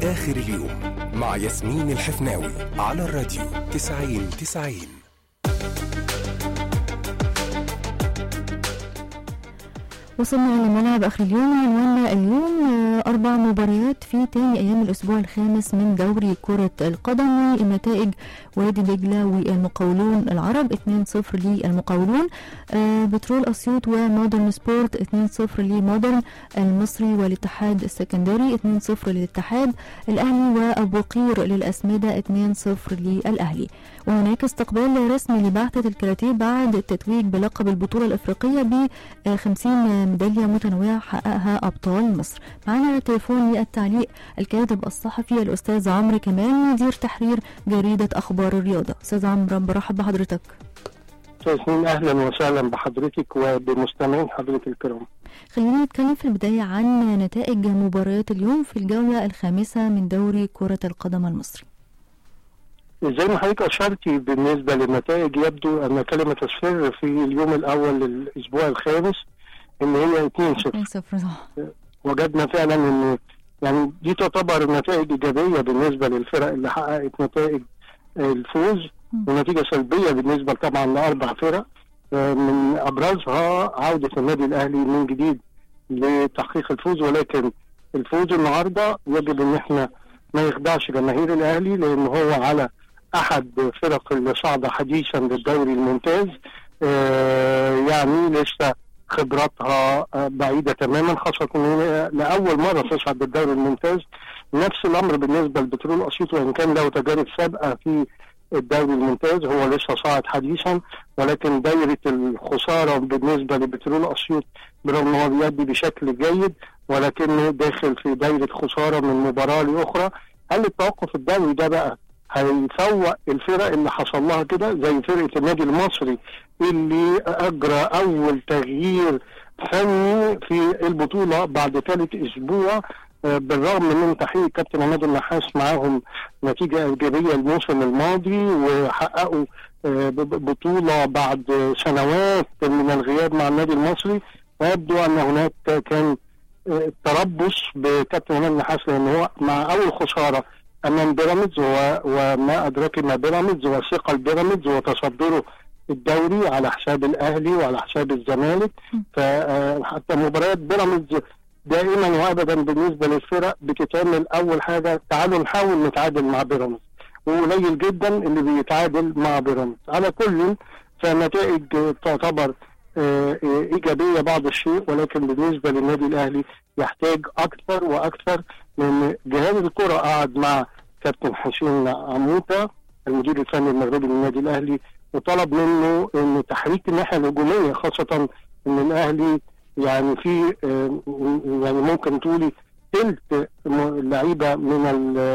آخر اليوم مع ياسمين الحفناوي على الراديو 90 90 وصلنا لملعب آخر اليوم عنواننا اليوم آه، أربع مباريات في تاني أيام الأسبوع الخامس من دوري كرة القدم والنتائج وادي دجلة والمقاولون العرب 2-0 للمقاولون آه، بترول أسيوط ومودرن سبورت 2-0 لمودرن المصري والاتحاد السكندري 2-0 للاتحاد الأهلي وأبو قير للأسمدة 2-0 للأهلي وهناك استقبال رسمي لبعثة الكاراتيه بعد التتويج بلقب البطولة الأفريقية ب 50 ميدالية متنوعة حققها أبطال مصر معنا على التليفون للتعليق الكاتب الصحفي الأستاذ عمرو كمال مدير تحرير جريدة أخبار الرياضة أستاذ عمرو برحب بحضرتك ياسمين اهلا وسهلا بحضرتك وبمستمعين حضرتك الكرام خلينا نتكلم في البداية عن نتائج مباريات اليوم في الجولة الخامسة من دوري كرة القدم المصري زي ما حضرتك اشرتي بالنسبه للنتائج يبدو ان كلمه السر في اليوم الاول للاسبوع الخامس ان هي 2-0 2-0 صح وجدنا فعلا ان يعني دي تعتبر نتائج ايجابيه بالنسبه للفرق اللي حققت نتائج الفوز مم. ونتيجه سلبيه بالنسبه طبعا لاربع فرق آه، من ابرزها عوده النادي الاهلي من جديد لتحقيق الفوز ولكن الفوز النهارده يجب ان احنا ما يخدعش جماهير الاهلي لان هو على احد فرق اللي صعد حديثا للدوري الممتاز آه، يعني لسه خبراتها آه، بعيده تماما خاصه ان هي لاول مره تصعد للدوري الممتاز نفس الامر بالنسبه لبترول اسيوط وان كان له تجارب سابقه في الدوري الممتاز هو لسه صاعد حديثا ولكن دايره الخساره بالنسبه لبترول اسيوط برغم ان هو بيأدي بشكل جيد ولكنه داخل في دايره خساره من مباراه لاخرى هل التوقف الدوري ده بقى هيفوق الفرق اللي حصل لها كده زي فرقه النادي المصري اللي اجرى اول تغيير فني في البطوله بعد ثالث اسبوع آه، بالرغم من تحقيق كابتن عماد النحاس معاهم نتيجه ايجابيه الموسم الماضي وحققوا آه، ب- ب- بطوله بعد سنوات من الغياب مع النادي المصري ويبدو ان هناك كان آه، تربص بكابتن عماد النحاس لان هو مع اول خساره امام بيراميدز و- وما ادراك ما بيراميدز وثقل بيراميدز وتصدره الدوري على حساب الاهلي وعلى حساب الزمالك فحتى مباريات بيراميدز دائما وابدا بالنسبه للفرق بتتعمل اول حاجه تعالوا نحاول نتعادل مع بيراميدز وقليل جدا اللي بيتعادل مع بيراميدز على كل فنتائج تعتبر آه، آه، ايجابيه بعض الشيء ولكن بالنسبه للنادي الاهلي يحتاج اكثر واكثر لان جهاز الكره قعد مع كابتن حسين عموته المدير الفني المغربي للنادي الاهلي وطلب منه ان تحريك الناحيه الهجوميه خاصه ان الاهلي يعني في آه، يعني ممكن تقولي ثلث م- لعيبه من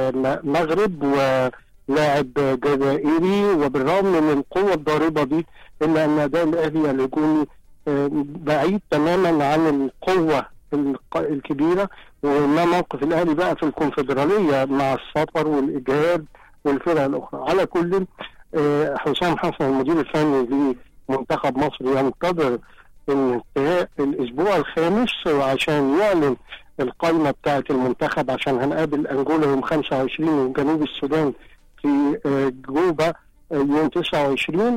المغرب ولاعب جزائري وبالرغم من القوه الضاربه دي الا ان اداء الاهلي الهجومي آه، بعيد تماما عن القوه الق- الكبيره وما موقف الاهلي بقى في الكونفدراليه مع السفر والاجهاد والفرق الاخرى على كل آه، حسام حسن المدير الفني لمنتخب مصر ينتظر انتهاء الاسبوع الخامس عشان يعلن القائمه بتاعه المنتخب عشان هنقابل انجولا يوم 25 وجنوب السودان في آه، جوبا آه، يوم 29